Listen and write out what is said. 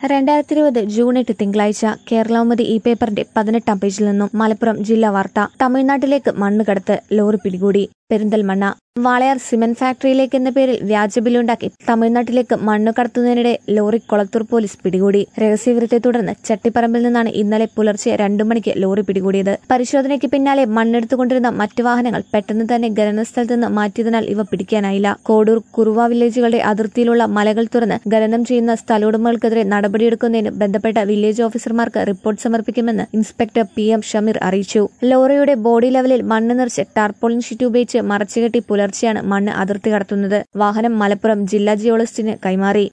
രണ്ടായിരത്തി ഇരുപത് ജൂൺ എട്ട് തിങ്കളാഴ്ച കേരളൗമതി ഈ പേപ്പറിന്റെ പതിനെട്ടാം പേജിൽ നിന്നും മലപ്പുറം ജില്ലാ വാർത്ത തമിഴ്നാട്ടിലേക്ക് മണ്ണ് കടത്ത് ലോറി പിടികൂടി പെരിന്തൽമണ്ണ വാളയാർ സിമന്റ് ഫാക്ടറിയിലേക്ക് എന്ന പേരിൽ വ്യാജ ബില്ലുണ്ടാക്കി തമിഴ്നാട്ടിലേക്ക് മണ്ണ് കടത്തുന്നതിനിടെ ലോറി കൊളത്തൂർ പോലീസ് പിടികൂടി രഹസ്യവിവരത്തെ തുടർന്ന് ചട്ടിപ്പറമ്പിൽ നിന്നാണ് ഇന്നലെ പുലർച്ചെ രണ്ടു മണിക്ക് ലോറി പിടികൂടിയത് പരിശോധനയ്ക്ക് പിന്നാലെ മണ്ണെടുത്തുകൊണ്ടിരുന്ന മറ്റു വാഹനങ്ങൾ പെട്ടെന്ന് തന്നെ ഖനനസ്ഥലത്ത് നിന്ന് മാറ്റിയതിനാൽ ഇവ പിടിക്കാനായില്ല കോഡൂർ കുറുവ വില്ലേജുകളുടെ അതിർത്തിയിലുള്ള മലകൾ തുറന്ന് ഖനനം ചെയ്യുന്ന സ്ഥലോടമകൾക്കെതിരെ നടപടിയെടുക്കുന്നതിന് ബന്ധപ്പെട്ട വില്ലേജ് ഓഫീസർമാർക്ക് റിപ്പോർട്ട് സമർപ്പിക്കുമെന്ന് ഇൻസ്പെക്ടർ പി എം ഷമീർ അറിയിച്ചു ലോറിയുടെ ബോഡി ലെവലിൽ മണ്ണ് നിറച്ച് ടാർപോളിൻ ഷീറ്റ് ഉപയോഗിച്ച് മറച്ചുകെട്ടി പുലർച്ചെയാണ് മണ്ണ് അതിർത്തി കടത്തുന്നത് വാഹനം മലപ്പുറം ജില്ലാ ജിയോളജിസ്റ്റിന് കൈമാറി